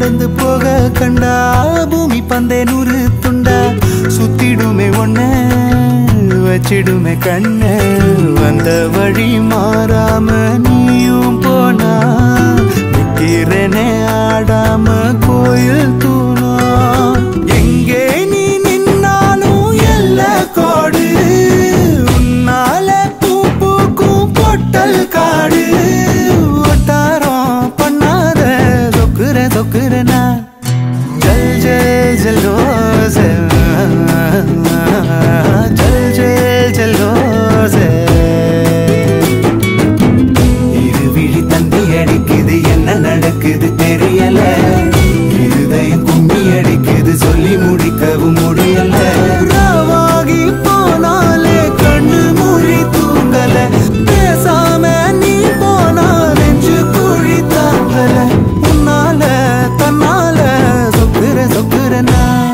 நடந்து போக கண்டா பூமி பந்தே நூறு துண்டா சுத்திடுமே ஒன்ன வச்சிடுமே கண்ண வந்த வழி மாறாம நீயும் போனா நிக்கிறனே ஆடாம கோயில் தூணா எங்கே நீ நின்னாலும் எல்ல கோடு உன்னால பூ பூக்கும் பொட்டல் காடு ஒட்டாரம் பண்ணாத சொக்குற சொக்குறனா ஜல் ஜல் ஜல்லோச ஜல் ஜல் ஜல்லோச இருவிழி தந்தி அடிக்குது என்ன நடக்குது தெரியல இருதயம் கும்மி அடிக்குது சொல்லி முடிக்கவும் முடியல ராவாகி போனாலே கண்ணு மூடி தூங்கல பேசாம நீ போனா நெஞ்சு குழி தாங்கல உன்னால தன்னால சொக்குற சொக்குற நான்